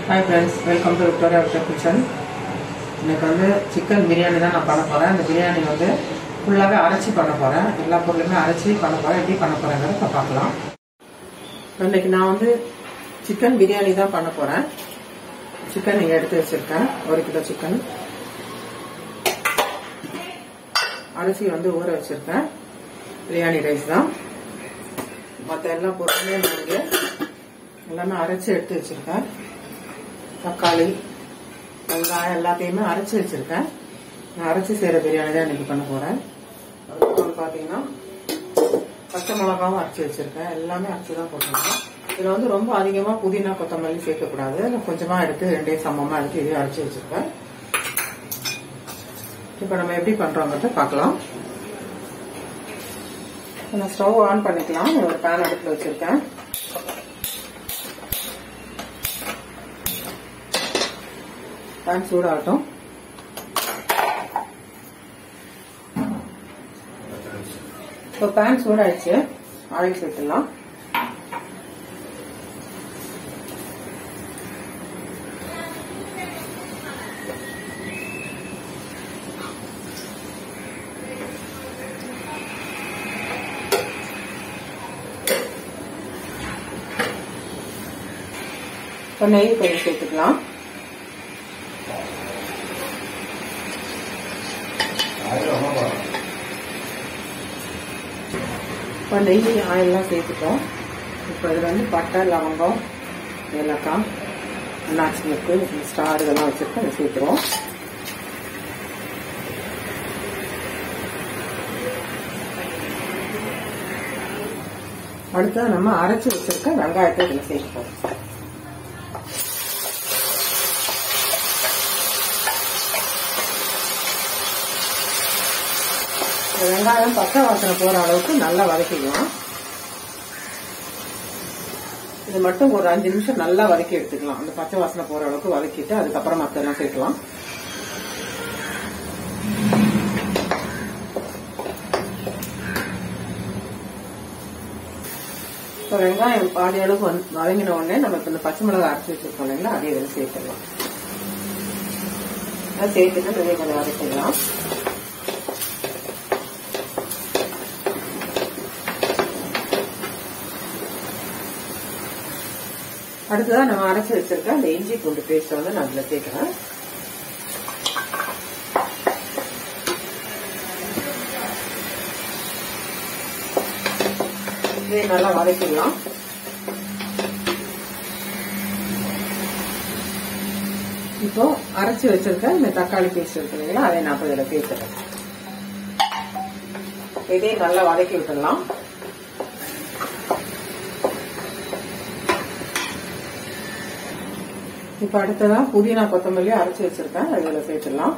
hi friends welcome to Victoria Victor kitchen இன்னைக்கு வந்து chicken biryani தான் நான் பண்ண போகிறேன் இந்த பிரியாணி வந்து ஃபுல்லாகவே அரைச்சி பண்ண போகிறேன் எல்லா பொருளுமே அரைச்சி பண்ண போகிறேன் எப்படி பண்ண போகிறேங்கிறத இப்போ பார்க்கலாம் இன்னைக்கு நான் வந்து சிக்கன் பிரியாணி தான் பண்ண போகிறேன் சிக்கன் இங்கே எடுத்து வச்சுருக்கேன் ஒரு கிலோ சிக்கன் அரிசி வந்து ஊற வச்சுருக்கேன் பிரியாணி ரைஸ் தான் மற்ற எல்லா பொருளுமே நான் இங்கே எல்லாமே அரைச்சி எடுத்து வச்சுருக்கேன் தக்காளி வெங்காயம் எல்லாத்தையுமே அரைச்சி வச்சிருக்கேன் நான் அரைச்சி செய்கிற பிரியாணி தான் இன்னைக்கு பண்ண போகிறேன் அதுக்கப்புறம் பார்த்தீங்கன்னா பச்சை மிளகாவும் அரைச்சி வச்சிருக்கேன் எல்லாமே அரைச்சி தான் போட்டிருக்கேன் இதில் வந்து ரொம்ப அதிகமாக புதினா கொத்தமல்லி சேர்க்கக்கூடாது நான் கொஞ்சமாக எடுத்து ரெண்டையும் சமமாக எடுத்து இதையும் அரைச்சி வச்சிருக்கேன் இப்போ நம்ம எப்படி பண்ணுறோங்கிறத பார்க்கலாம் நான் ஸ்டவ் ஆன் பண்ணிக்கலாம் ஒரு பேன் அடுப்பில் வச்சுருக்கேன் பேன் சூடாகட்டும் இப்போ பேன் சூடாயிடுச்சு ஆயில் சேர்த்துடலாம் இப்போ நெய் கொஞ்சம் சேர்த்துக்கலாம் இப்போ நெய் ஆயிலெலாம் சேர்த்துட்டோம் இப்போ இதில் வந்து பட்டை லவங்கம் ஏலக்காய் அன்னாச்சி முக்கு ஸ்டார் இதெல்லாம் வச்சுருக்கோம் அதை சேர்த்துருவோம் அடுத்தது நம்ம அரைச்சி வச்சிருக்க வெங்காயத்தை இதில் சேர்த்துப்போம் வெங்காயம் பச்சை வாசனை போகிற அளவுக்கு நல்லா வதக்கிக்கலாம் இது மட்டும் ஒரு அஞ்சு நிமிஷம் நல்லா வதக்கி எடுத்துக்கலாம் அந்த பச்சை வாசனை போகிற அளவுக்கு வதக்கிட்டு அதுக்கப்புறம் மற்றெல்லாம் சேர்க்கலாம் இப்போ வெங்காயம் பாதி அளவுக்கு வந்து வதங்கின உடனே நம்ம இப்போ இந்த பச்சை மிளகாய் அரைச்சி வச்சிருக்கோம் இல்லைங்களா அதே இதில் சேர்த்துடலாம் அதை சேர்த்துட்டு இதே கொஞ்சம் வதக்கிடலாம் அடுத்ததான் நம்ம அரைச்சி வச்சிருக்க அந்த இஞ்சி பூண்டு பேஸ்ட் வந்து நான் அதில் சேர்க்கிறேன் இதை நல்லா வதக்கிடலாம் இப்போ அரைச்சி வச்சிருக்க இந்த தக்காளி பேஸ்ட் இருக்கு இல்லைங்களா அதை நான் இதில் சேர்த்துறேன் இதையும் நல்லா வதக்கி விட்டுடலாம் இப்ப அடுத்ததான் புதினா கொத்தமல்லி அரைச்சி வச்சிருக்கேன் இதுல சேர்த்துடலாம்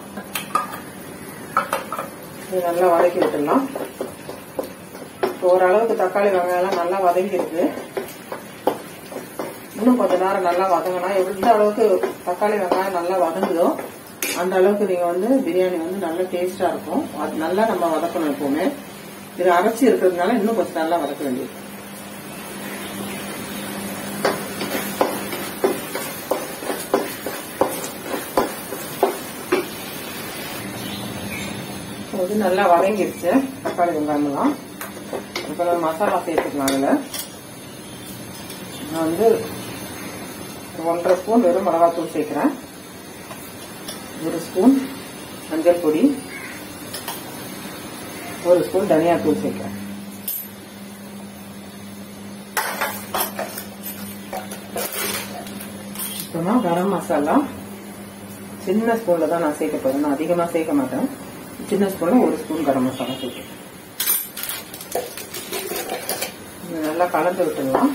இது நல்லா வதக்கி விட்டுடலாம் இப்போ ஓரளவுக்கு தக்காளி வெங்காயம் நல்லா வதங்கிருக்கு இன்னும் கொஞ்ச நேரம் நல்லா வதங்கினா எந்த அளவுக்கு தக்காளி வெங்காயம் நல்லா வதங்குதோ அந்த அளவுக்கு நீங்க வந்து பிரியாணி வந்து நல்ல டேஸ்டா இருக்கும் அது நல்லா நம்ம வதக்கணும் எப்பவுமே இது அரைச்சி இருக்கிறதுனால இன்னும் கொஞ்சம் நல்லா வதக்க வேண்டியது இது நல்லா வதங்கிடுச்சு தக்காளி வெங்காயம்லாம் இப்போ நம்ம மசாலா சேர்த்துக்கலாம் அதில் நான் வந்து ஒன்றரை ஸ்பூன் வெறும் மிளகாத்தூள் சேர்க்குறேன் ஒரு ஸ்பூன் மஞ்சள் பொடி ஒரு ஸ்பூன் தனியாத்தூள் சேர்க்குறேன் அப்புறமா கரம் மசாலா சின்ன ஸ்பூன்ல தான் நான் சேர்க்க போறேன் நான் அதிகமாக சேர்க்க மாட்டேன் சின்ன ஸ்பூன்ல ஒரு ஸ்பூன் கரம் மசாலா சேர்த்து நல்லா கலந்து விட்டுடலாம்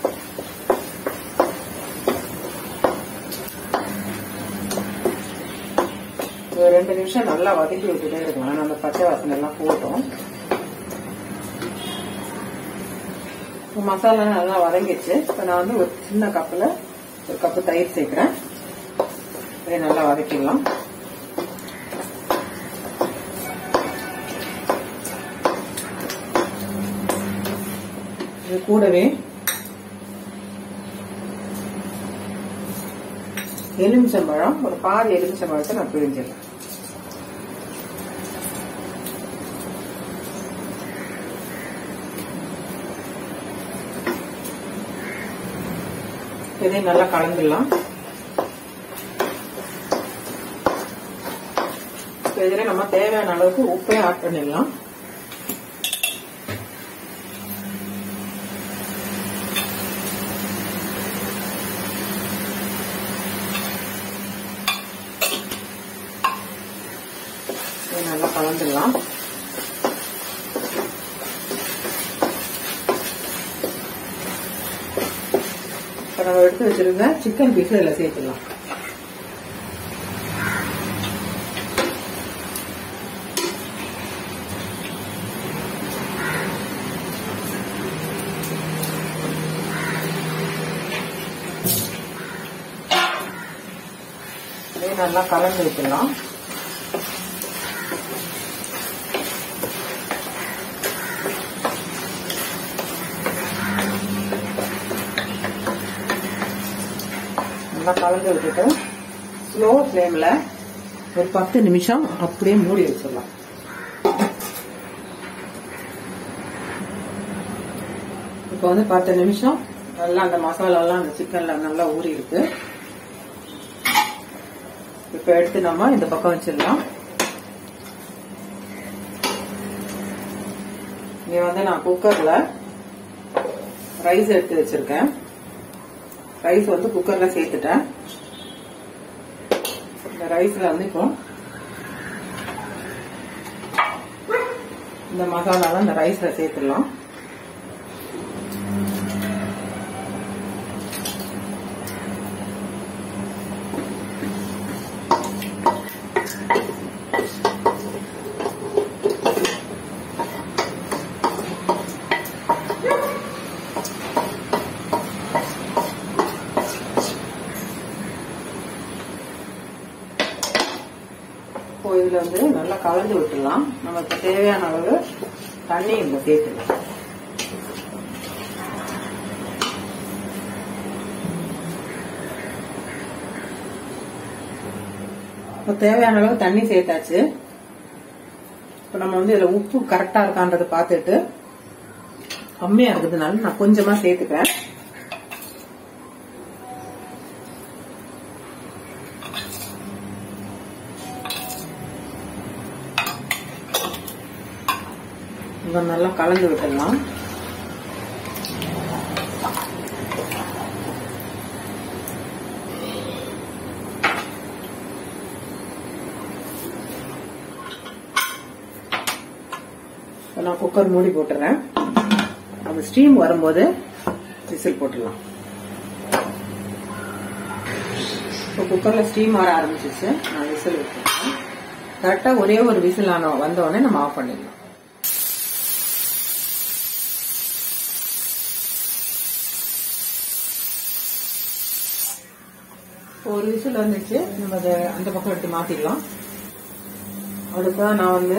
ஒரு ரெண்டு நிமிஷம் நல்லா வதக்கி விட்டுட்டே இருக்கலாம் நம்ம பச்சை வாசனை எல்லாம் போட்டோம் மசாலா நல்லா வதங்கிடுச்சு இப்போ நான் வந்து ஒரு சின்ன கப்பில் ஒரு கப்பு தயிர் சேர்க்குறேன் இதை நல்லா வதக்கிடலாம் இது கூடவே எலுமிச்சம்பழம் ஒரு பாதி எலுமிச்சம்பழத்தை நான் பிழிஞ்சிடறேன் இதையும் நல்லா கலந்துடலாம் இதில் நம்ம தேவையான அளவுக்கு உப்பையும் ஆட் பண்ணிடலாம் இதை நல்லா கலந்துடலாம் இப்போ நம்ம எடுத்து வச்சிருந்த சிக்கன் பீஸ் இதில் சேர்த்துடலாம் இதையும் நல்லா கலந்து வைக்கலாம் நல்லா கலந்து விட்டுட்டு ஸ்லோ ஃப்ளேமில் ஒரு பத்து நிமிஷம் அப்படியே மூடி வச்சிடலாம் இப்போ வந்து பத்து நிமிஷம் நல்லா அந்த மசாலாலாம் அந்த சிக்கன்ல நல்லா ஊறி இருக்கு இப்போ எடுத்து நம்ம இந்த பக்கம் வச்சிடலாம் இங்க வந்து நான் குக்கர்ல ரைஸ் எடுத்து வச்சிருக்கேன் ரைஸ் வந்து குக்கர்ல சேர்த்துட்டேன் இந்த ரைஸ்ல வந்து இப்போ இந்த மசாலாலாம் இந்த ரைஸ்ல சேர்த்துடலாம் இப்போ இதுல வந்து நல்லா கலந்து விட்டுடலாம் நமக்கு தேவையான அளவு தண்ணி இதுல சேர்த்துக்கலாம் இப்போ தேவையான அளவு தண்ணி சேர்த்தாச்சு இப்போ நம்ம வந்து இதுல உப்பு கரெக்டா இருக்கான்றதை பார்த்துட்டு கம்மியா இருக்கிறதுனால நான் கொஞ்சமா சேர்த்துப்பேன் இதை நல்லா கலந்து விட்டுடலாம் இப்ப நான் குக்கர் மூடி போட்டுறேன் அந்த ஸ்டீம் வரும்போது விசில் போட்டுடலாம் இப்போ குக்கர்ல ஸ்டீம் வர ஆரம்பிச்சிச்சு நான் விசில் விட்டுருக்கேன் கரெக்டா ஒரே ஒரு விசில் ஆன வந்த உடனே நம்ம ஆஃப் பண்ணிடலாம் ஒரு விசில் வந்துச்சு நம்ம அதை அந்த பக்கம் எடுத்து மாத்திடலாம் அடுத்தா நான் வந்து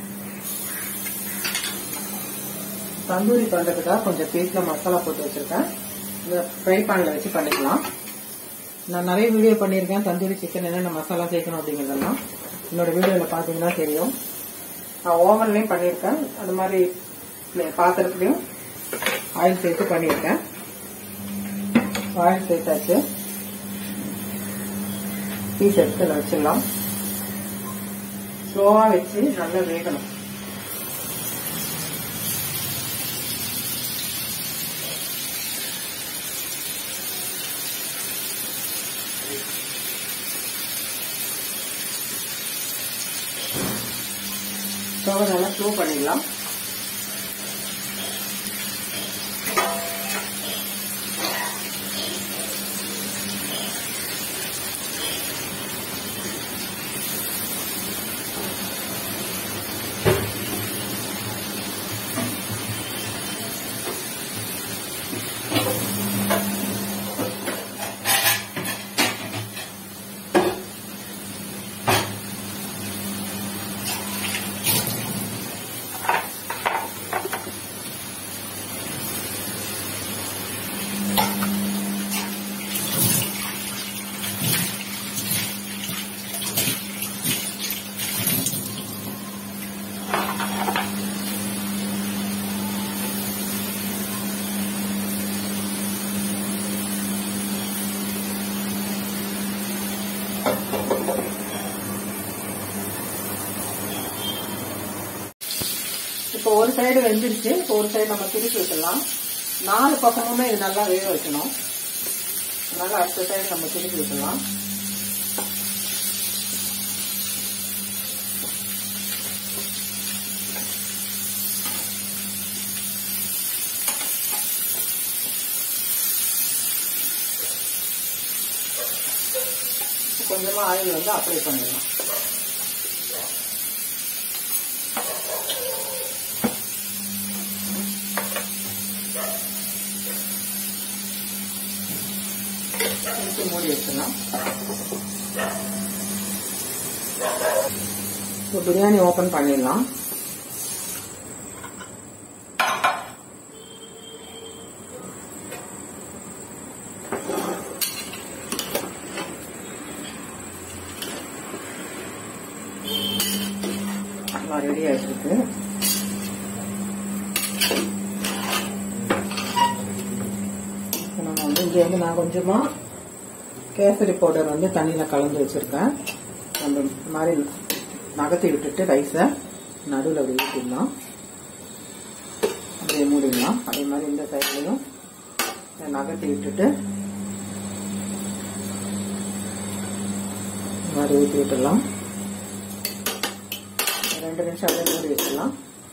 தந்தூரி பண்றதுக்காக கொஞ்சம் பேஸ்ட்ல மசாலா போட்டு வச்சிருக்கேன் இந்த ஃப்ரை பேன்ல வச்சு பண்ணிக்கலாம் நான் நிறைய வீடியோ பண்ணியிருக்கேன் தந்தூரி சிக்கன் என்னென்ன மசாலா சேர்க்கணும் அப்படிங்கறதெல்லாம் என்னோட வீடியோல பாத்தீங்கன்னா தெரியும் நான் ஓவன்லயும் பண்ணியிருக்கேன் அது மாதிரி பாத்திரத்துலயும் ஆயில் சேர்த்து பண்ணியிருக்கேன் ஆயில் சேர்த்தாச்சு பீஸ் எடுத்து இதில் வச்சிடலாம் ஸ்லோவா வச்சு நல்லா வேகணும் ஸ்டவ் நல்லா ஸ்லோ பண்ணிடலாம் இப்போ ஒரு சைடு வெந்துருச்சு இப்போ ஒரு சைடு நம்ம திருப்பி விட்டுடலாம் நாலு பக்கமுமே இது நல்லா வேக வைக்கணும் அதனால அடுத்த சைடு நம்ம திருப்பி விட்டுடலாம் கொஞ்சமா ஆயில் வந்து அப்ளை பண்ணிடலாம் திருப்பி மூடி வச்சிடலாம் இப்போ பிரியாணி ஓபன் பண்ணிடலாம் எல்லாம் ரெடி ஆயிட்டு இப்போ நம்ம வந்து இங்கே வந்து நான் கொஞ்சமா கேசரி பவுடர் வந்து தண்ணியில கலந்து வச்சிருக்கேன் அந்த மாதிரி நகர்த்தி விட்டுட்டு ரைஸை நடுவில் அப்படி ஊற்றிடலாம் அப்படியே மூடிடலாம் அதே மாதிரி இந்த சைட்லையும் நகர்த்தி விட்டுட்டு இந்த மாதிரி ஊற்றி விட்டுடலாம் ரெண்டு நிமிஷம் அப்படியே மூடி வச்சிடலாம்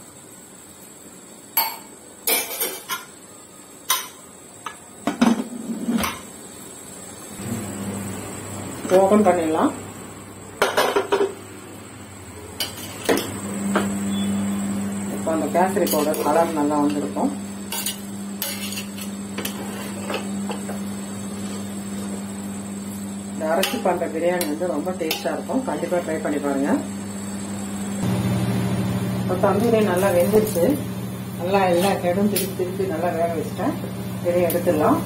ஓபன் பண்ணிடலாம் இப்போ அந்த கேசரி பவுடர் கலர் நல்லா வந்திருக்கும் இந்த அரைச்சி பண்ற பிரியாணி வந்து ரொம்ப டேஸ்டா இருக்கும் கண்டிப்பா ட்ரை பண்ணி பாருங்க இப்போ தந்தூரி நல்லா வெந்துருச்சு நல்லா எல்லா கேடும் திருப்பி திருப்பி நல்லா வேக வச்சுட்டேன் இதை எடுத்துடலாம்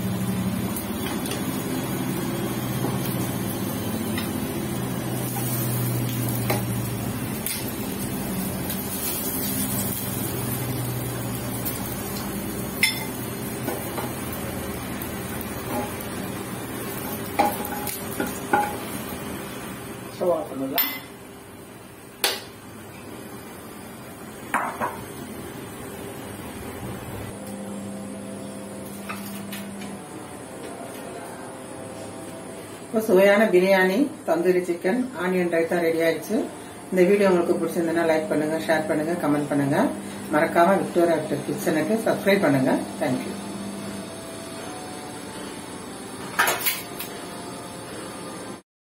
ஸ்டவ் ஆஃப் பண்ணிடலாம் இப்போ சுவையான biryani tandoori chicken onion raita ready ஆயிடுச்சு இந்த வீடியோ உங்களுக்கு பிடிச்சிருந்ததுன்னா லைக் பண்ணுங்க ஷேர் பண்ணுங்க கமெண்ட் பண்ணுங்க மறக்காம விக்டோரியா கிச்சனுக்கு சப்ஸ்கிரைப் பண்ணுங்க தேங்க்யூ